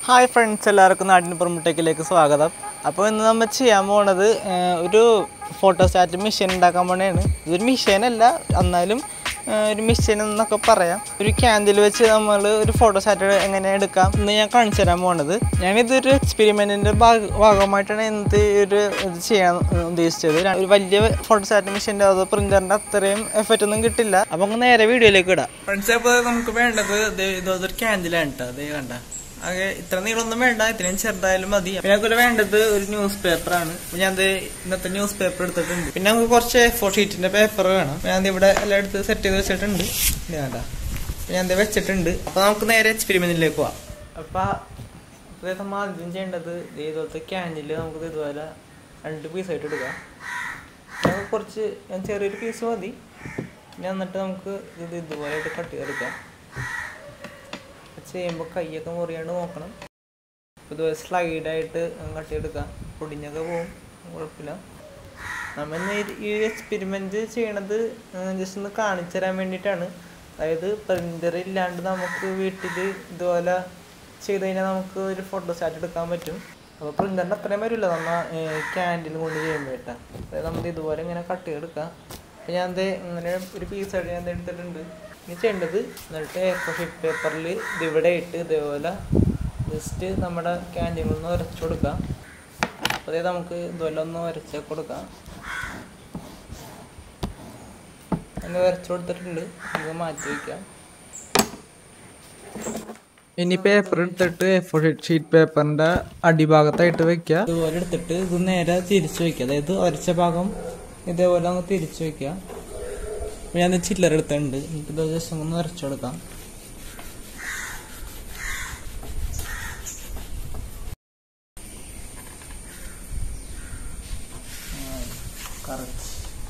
hi friends എല്ലാവർക്കും നാടിന് പുറമുട്ടേക്കിലേക്ക് സ്വാഗതം അപ്പോൾ ഇന്ന് നമ്മൾ ചെയ്യാൻ പോണത് ഏഹ്, ഒരു ഫോട്ടോസ്റ്റാറ്റ് മെഷീൻ ഉണ്ടാക്കാൻ പോണതാണ് ഇതൊരു മെഷീനല്ല എന്നാലും ഏഹ്, ഒരു മെഷീൻ എന്നൊക്കെ പറയാം ഒരു ക്യാൻഡിൽ വെച്ച് നമ്മൾ ഒരു ഫോട്ടോസ്റ്റാറ്റ് എങ്ങനെ എടുക്കാം എന്ന് ഞാൻ കാണിച്ചു തരാൻ പോണത് ഞാനിതൊരു എക്സ്പെരിമെൻറ്റിൻ്റെ ഭാഗമായിട്ടാണ് എന്ത് ഒരു ഇത് ചെയ്യാൻ ഉദ്ദേശിച്ചത് ര- ഒരു വലിയ ഫോട്ടോസ്റ്റാറ്റ് മെഷീൻ്റെ അത് പ്രിൻ്ററിൻ്റെ അത്രയും എഫക്റ്റ് ഒന്നും കിട്ടില്ല അപ്പോൾ നമുക്ക് നേരെ വീഡിയോയിലേക്ക് ഇടാം ഫ്രണ്ട്സ് അപ്പോൾ നമുക്ക് വേണ്ടത് ഇത് ഇതൊരു ക്യാൻഡിലാണ് കേട്ടോ അതേ കണ്ട ആകെ ഇത്ര നീളമൊന്നും വേണ്ട ഇത്രയും ചെറുതായാലും മതി പിന്നെ നമുക്ക് വേണ്ടത് ഒരു ന്യൂസ് പേപ്പർ ആണ് അപ്പൊ ഞാൻ ദേ ഇന്നത്തെ ന്യൂസ് പേപ്പർ എടുത്തിട്ടുണ്ട് പിന്നെ നമുക്ക് കുറച്ച് ഫോർ ഷീറ്റിന്റെ പേപ്പർ വേണം അപ്പൊ ഞാൻ ദേ ഇവിടെ എല്ലാം എടുത്ത് സെറ്റ് ചെയ്ത് വെച്ചിട്ടുണ്ട് ഇത് വേണ്ട അപ്പൊ ഞാൻ ദേ വെച്ചിട്ടുണ്ട് അപ്പൊ നമുക്ക് നേരെ എക്സ്പെരിമെന്റിലേക്ക് പോവാം അപ്പൊ ഇത് നമ്മൾ ആദ്യം ചെയ്യേണ്ടത് ദേ ഇതുപോലത്തെ ക്യാൻഡില് നമുക്ക് ഇതുപോലെ രണ്ട് പീസായിട്ട് എടുക്കാം നമുക്ക് കുറച്ച് ഞാൻ ചെറിയൊരു പീസ് മതി പിന്നെ എന്നിട്ട് നമുക്ക് ഇത് ഇതുപോലെ കട്ട് ചെയ്തെടുക്കാം ചെയ്യുമ്പോൾ കൈയൊക്കെ മുറിയാണ്ട് നോക്കണം ഇതുപോലെ സ്ലൈഡായിട്ട് കട്ട് ചെയ്തെടുക്കാം പൊടിഞ്ഞൊക്കെ പോവും കുഴപ്പമില്ല നമ്മൾ ഇന്ന് ഈ- ഈ എക്സ്പെരിമെൻ്റ് ചെയ്യണത് ജസ്റ്റ് ഒന്ന് കാണിച്ചു തരാൻ വേണ്ടിയിട്ടാണ് അതായത് പ്രിൻ്റർ ഇല്ലാണ്ട് നമുക്ക് വീട്ടിൽ ഇതുപോലെ ചെയ്ത് കഴിഞ്ഞാൽ നമുക്ക് ഒരു ഫോട്ടോസ്റ്റാറ്റ് എടുക്കാൻ പറ്റും അപ്പോൾ പ്രിൻ്ററിൻ്റെ അത്രയും വരില്ല നമ്മൾ ക്യാൻഡിൽ കൊണ്ട് ചെയ്യുമ്പോഴേട്ടാ അതായത് നമ്മൾ ഇതുപോലെ ഇങ്ങനെ കട്ട് ചെയ്തെടുക്കാം അപ്പോൾ ഞാൻ ദേ ഇങ്ങനെ ഒരു പീസായിട്ട് ഞാൻ ദേ എടുത്തിട്ടുണ്ട് ഇനി ചെയ്യേണ്ടത് എന്നിട്ട് എ ഫോർ ഷീറ്റ് പേപ്പറിൽ ഇത് ഇവിടെ ഇട്ട് ഇതേപോലെ ജസ്റ്റ് നമ്മുടെ ക്യാൻഡിൽ ഒന്ന് ഉരച്ചു കൊടുക്കാം അപ്പോൾ അതായത് നമുക്ക് ഇതുപോലെ ഒന്ന് ഉരച്ച് കൊടുക്കാം അങ്ങനെ ഉരച്ചു കൊടുത്തിട്ടുണ്ട് നമുക്ക് മാറ്റി വയ്ക്കാം ഇനി പേപ്പർ എടുത്തിട്ട് എ ഫോർ ഷീറ്റ് പേപ്പറിന്റെ അടിഭാഗത്തായിട്ട് വെക്കുക ഇതുപോലെ എടുത്തിട്ട് ഇത് നേരെ തിരിച്ചു വെക്കുക അതായത് ഒരച്ച ഭാഗം ഇതേപോലെ അങ്ങ് തിരിച്ചു വെക്കുക അപ്പൊ ഞാൻ ചില്ലർ എടുത്തിട്ടുണ്ട് എനിക്കിത് ജസ്റ്റ് ഒന്ന് വരച്ചു കൊടുക്കാം കറക്റ്റ്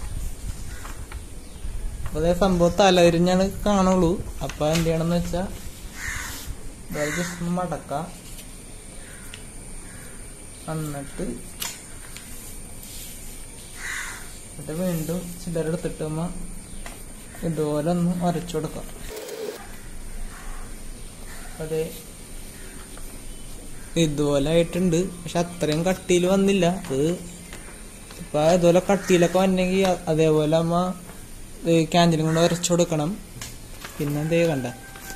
അതേ സംഭവം തലതിരിഞ്ഞാണ് കാണുള്ളൂ അപ്പൊ എന്ത് ചെയ്യണമെന്ന് വെച്ചാ ജസ്റ്റ് ഒന്ന് മടക്കാം എന്നിട്ട് എന്നിട്ട് വീണ്ടും ചില്ലർ എടുത്തിട്ട് നമ്മ ഇതുപോലെ ഒന്ന് വരച്ചു കൊടുക്കാം അതെ ഇതുപോലെ ആയിട്ടുണ്ട് പക്ഷെ അത്രയും കട്ടിയിൽ വന്നില്ല അത് ഇപ്പൊ ഇതുപോലെ കട്ടിയിലൊക്കെ വന്നെങ്കിൽ അതേപോലെ അമ്മ ക്യാൻഡിലും കൊണ്ട് വരച്ചു കൊടുക്കണം പിന്നെ എന്തേ കണ്ട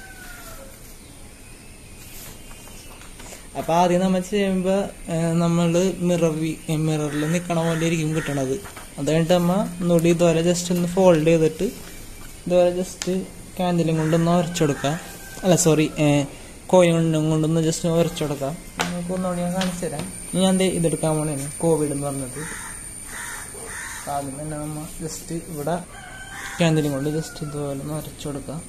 അപ്പൊ ആദ്യം നമ്മൾ ചെയ്യുമ്പോ നമ്മള് മിറർ മിററിൽ നിക്കണ പോലെ ഇരിക്കും കിട്ടണത് അത് കഴിഞ്ഞിട്ട് നമ്മ നൊടി ഇതുപോലെ ജസ്റ്റ് ഒന്ന് ഫോൾഡ് ചെയ്തിട്ട് ഇതുപോലെ ജസ്റ്റ് ക്യാൻഡിലും കൊണ്ടൊന്ന് ഉരച്ചെടുക്കാം അല്ല സോറി കോയിൻ കൊണ്ടും കൊണ്ടൊന്ന് ജസ്റ്റ് ഉരച്ചെടുക്കാം നമുക്ക് ഒന്നുകൂടി ഞാൻ കാണിച്ചു തരാം ഇനി ഞാൻ ദേ ഇതെടുക്കാൻ പോണേന് കോവിഡ് എന്ന് പറഞ്ഞത് ആദ്യം തന്നെ നമ്മ ജസ്റ്റ് ഇവിടെ ക്യാൻഡിലും കൊണ്ട് ജസ്റ്റ് ഇതുപോലെ ഒന്ന് ഉരച്ചു കൊടുക്കാം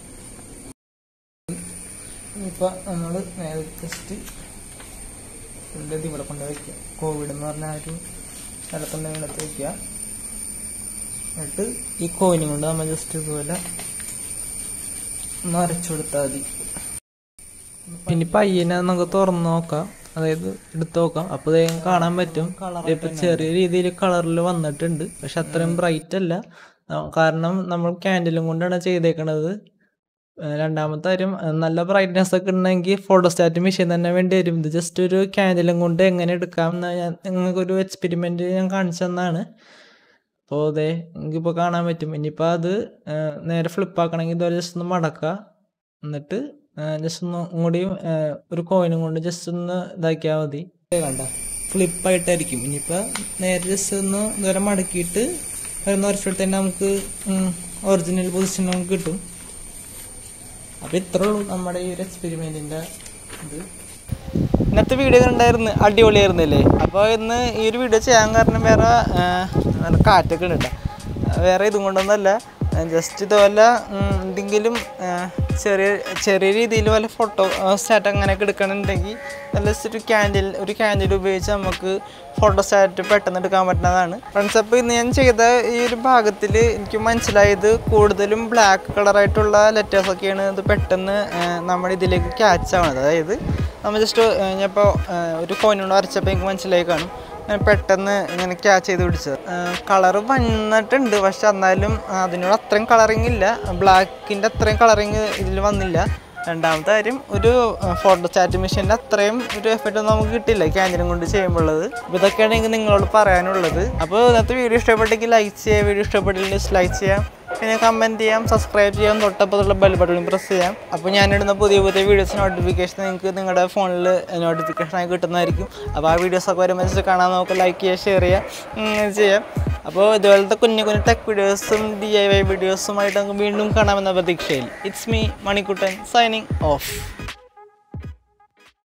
ഇപ്പൊ നമ്മള് നേരെ ജസ്റ്റ് ഉള്ളത് ഇവിടെ കൊണ്ട് വയ്ക്കുക കോവിഡ് എന്ന് പറഞ്ഞ ആ ഒരു സ്ഥലത്തുണ്ട് ഇടത്ത് വയ്ക്കുക എന്നിട്ട് ഈ കോയിനും കൊണ്ട് നമ്മൾ ജസ്റ്റ് ഇതുപോലെ ഒന്ന് അരച്ചു കൊടുത്താൽ മതി ഇനി പയ്യനെ നമുക്ക് തുറന്ന് നോക്കാം അതായത് എടുത്ത് നോക്കാം അപ്പൊ ദേ കാണാൻ പറ്റും ഇപ്പൊ ചെറിയ രീതിയിൽ കളറിൽ വന്നിട്ടുണ്ട് പക്ഷെ അത്രയും ബ്രൈറ്റ് അല്ല ആ, കാരണം നമ്മൾ ക്യാൻഡിലും കൊണ്ടാണ് ചെയ്തേക്കണത് ഏഹ് രണ്ടാമത്തെ കാര്യം ഏഹ് നല്ല ബ്രൈറ്റ്നെസ് ഒക്കെ ഉണ്ടെങ്കിൽ ഫോട്ടോസ്റ്റാറ്റ് മെഷീൻ തന്നെ വേണ്ടി വരും ഇത് ജസ്റ്റ് ഒരു ക്യാൻഡിലും കൊണ്ട് എങ്ങനെ എടുക്കാം എന്ന് ഞാൻ നിങ്ങൾക്കൊരു എക്സ്പെരിമെന്റ് ഞാൻ കാണിച്ചു തന്നാണ് അപ്പോൾ അതെ എനിക്കിപ്പോൾ കാണാൻ പറ്റും ഇനിയിപ്പോൾ അത് ഏഹ് നേരെ ഫ്ലിപ്പ് ആക്കണമെങ്കിൽ ഇതുപോലെ ജസ്റ്റ് ഒന്ന് മടക്കുക എന്നിട്ട് ജസ്റ്റ് ഒന്ന് കൂടിയും ഒരു കോയിനും കൊണ്ട് ജസ്റ്റ് ഒന്ന് ഇതാക്കിയാൽ മതി കണ്ട ഫ്ലിപ്പായിട്ടായിരിക്കും ഇനിയിപ്പോൾ നേരെ ജസ്റ്റ് ഒന്ന് ഇതുവരെ മടക്കിയിട്ട് വരുന്ന വർഷത്തിൽ തന്നെ നമുക്ക് ഒറിജിനൽ പൊസിഷൻ നമുക്ക് കിട്ടും അപ്പൊ ഇത്രേ ഉള്ളൂ നമ്മുടെ ഈ ഒരു എക്സ്പെരിമെന്റിന്റെ ഇത് ഇന്നത്തെ വീഡിയോ ഉണ്ടായിരുന്നു അടിപൊളിയായിരുന്നില്ലേ അപ്പോൾ ഇന്ന് ഈ ഒരു വീഡിയോ ചെയ്യാൻ കാരണം വേറെ ആ, നല്ല കാറ്റൊക്കെ ഉണ്ട് കേട്ടോ വേറെ ഇതും കൊണ്ടൊന്നുമല്ല ജസ്റ്റ് ഇതുപോലെ ഉം, എന്തെങ്കിലും ആ, ചെറിയ ചെറിയ രീതിയിൽ വല്ല ഫോട്ടോ സ്റ്റാറ്റ് അങ്ങനെയൊക്കെ എടുക്കണമെന്നുണ്ടെങ്കിൽ നല്ല just ഒരു ക്യാൻഡിൽ ഒരു ക്യാൻഡിൽ ഉപയോഗിച്ച് നമുക്ക് ഫോട്ടോ സ്റ്റാറ്റ് പെട്ടെന്ന് എടുക്കാൻ പറ്റുന്നതാണ് ഫ്രണ്ട്സ് അപ്പോൾ ഇന്ന് ഞാൻ ചെയ്ത ഈ ഒരു ഭാഗത്തിൽ എനിക്ക് മനസ്സിലായത് കൂടുതലും ബ്ലാക്ക് കളറായിട്ടുള്ള ലെറ്റേഴ്സൊക്കെയാണ് ഇത് പെട്ടെന്ന് ആ, നമ്മുടെ ഇതിലേക്ക് ക്യാച്ച് ആവുന്നത് അതായത് നമ്മൾ ജസ്റ്റ് ഞാനിപ്പോൾ ഒരു കോയിനോട് വരച്ചപ്പോൾ എനിക്ക് മനസ്സിലായി കാണും ഞാൻ പെട്ടെന്ന് ഇങ്ങനെ ക്യാച്ച് ചെയ്ത് പിടിച്ചത് കളറ് വന്നിട്ടുണ്ട് പക്ഷെ എന്നാലും അതിനോട് അത്രയും കളറിങ് ഇല്ല ബ്ലാക്കിൻ്റെ അത്രയും കളറിങ് ഇതിൽ വന്നില്ല രണ്ടാമത്തെ കാര്യം ഒരു ഫോട്ടോ ചാറ്റ് മെഷീൻ്റെ അത്രയും ഒരു എഫക്റ്റ് ഒന്നും നമുക്ക് കിട്ടില്ല ക്യാൻഡിലും കൊണ്ട് ചെയ്യുമ്പോഴത് അപ്പോൾ ഇതൊക്കെയാണ് എനിക്ക് നിങ്ങളോട് പറയാനുള്ളത് അപ്പോൾ ഇന്നത്തെ വീഡിയോ ഇഷ്ടപ്പെട്ടെങ്കിൽ ലൈക്ക് ചെയ്യുക വീഡിയോ ഇഷ്ടപ്പെട്ടില്ലെങ്കിൽ ഡിസ്ലൈക്ക് ചെയ്യാം പിന്നെ കമൻറ്റ് ചെയ്യാം സബ്സ്ക്രൈബ് ചെയ്യാം തൊട്ടപ്പുറത്തുള്ള ബെൽ ബട്ടൺ പ്രസ് ചെയ്യാം അപ്പോൾ ഞാനിടുന്ന പുതിയ പുതിയ വീഡിയോസ് നോട്ടിഫിക്കേഷൻ നിങ്ങൾക്ക് നിങ്ങളുടെ ഫോണിൽ നോട്ടിഫിക്കേഷനായി കിട്ടുന്നതായിരിക്കും അപ്പോൾ ആ വീഡിയോസൊക്കെ വരുമ്പോൾ കാണാൻ നമുക്ക് ലൈക്ക് ചെയ്യുക ഷെയർ ചെയ്യുക ഉം, ചെയ്യാം അപ്പോൾ ഇതുപോലത്തെ കുഞ്ഞു കുഞ്ഞു ടെക് വീഡിയോസും ഡി ഐ വൈ വീഡിയോസുമായിട്ട് നമുക്ക് വീണ്ടും കാണാമെന്ന പ്രതീക്ഷയിൽ it's me Manikuttan signing of